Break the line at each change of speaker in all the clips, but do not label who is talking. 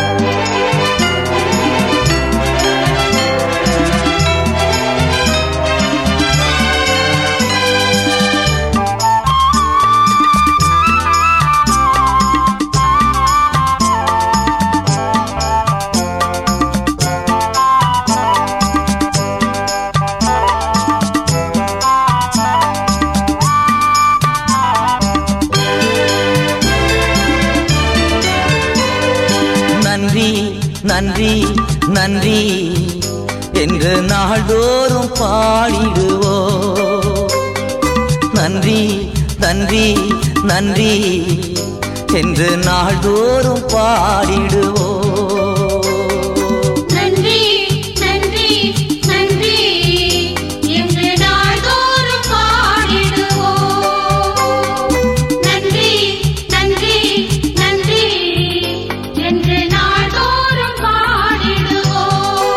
நன்றி நன்றி நன்றி என்று நாள்தோறும் பாடிடுவோ நன்றி நன்றி நன்றி என்று நாள்தோறும் பாடிடுவோ
நன்றி நன்றி நன்றி என்று நாள்தோறும் பாடிடுவோம் நன்றி நன்றி நன்றி என்று நாள்தோறும் பாடிடுவோம்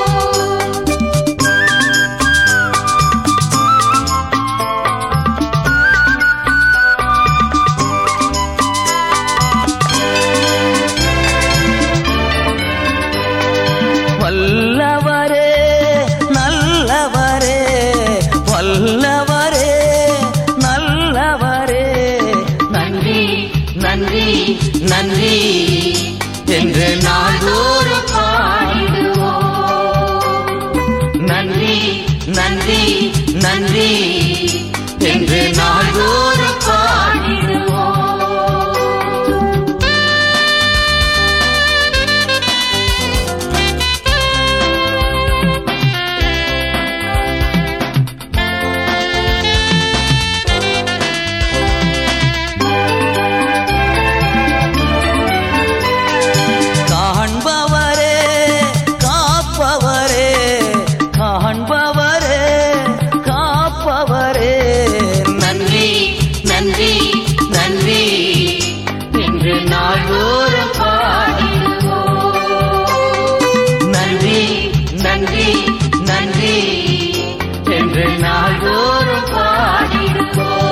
வல்லவரே நல்லவரே வல்லவரே நல்லவரே நன்றி நன்றி நன்றி என்று நாள்தோறும்
பாடிடுவோம்
நன்றி நன்றி நன்றி என்று நாள்தோறும்
பாடிடுவோம்
காண்பவரே காப்பவரே காண்பவரே காப்பவரே நன்றி நன்றி நன்றி என்று நாள்தோறும்
பாடிடுவோம்
நன்றி நன்றி நன்றி என்று நாள்தோறும்
பாடிடுவோம்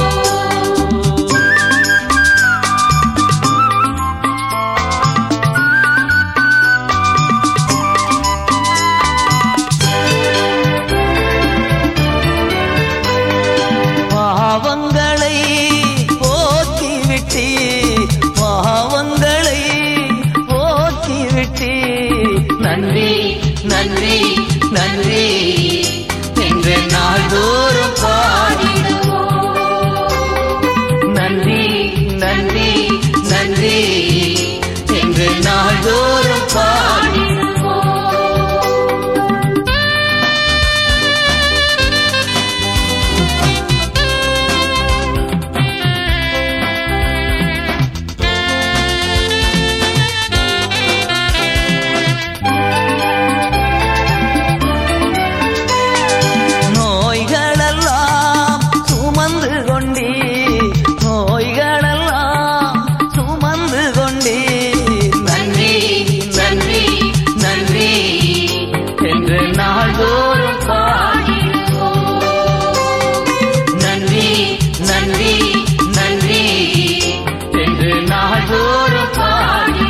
பாவங்களை போக்கிவிட்டி பாவங்களை போக்கிவிட்டி நன்றி நன்றி நன்றி என்று நாள்தோறும் பாடி நன்றி நன்றி நன்றி என்று நாள்தோறும் பாடி நோய்களெல்லாம் சுமந்து கொண்டீ நோய்களெல்லாம் சுமந்து கொண்டீ நன்றி நன்றி நன்றி என்று நாள்தோறும் பாடி நன்றி நன்றி நன்றி என்று நாள்தோறும் பாடி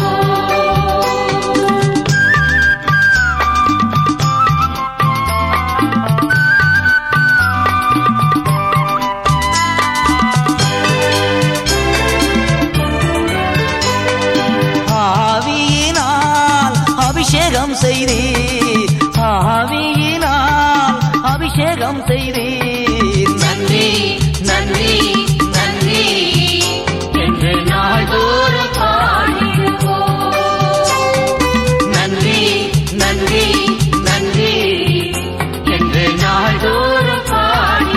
ஆவியினால் அபிஷேகம் செய்தீர் ஆவியினால் அபிஷேகம் செய்தீர் நன்றி நன்றி நன்றி என்று நாள்தோறும் பாடி நன்றி நன்றி நன்றி என்று நாள்தோறும் பாடி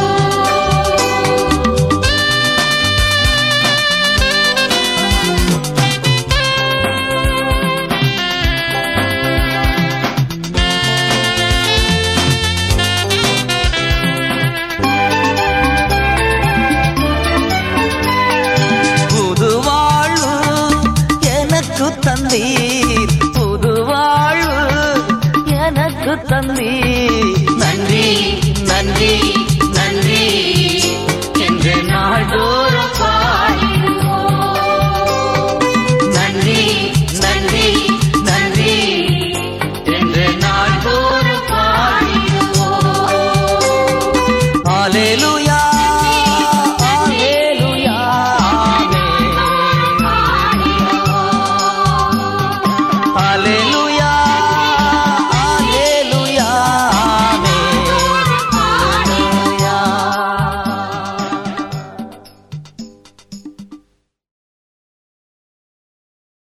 புது வாழ்வு எனக்கு தந்தீர் புது வாழ்வு எனக்கு தந்தீர் நன்றி நன்றி நன்றி என்று நாள்தோறும் பாடி நன்றி நன்றி அல்லேலூயா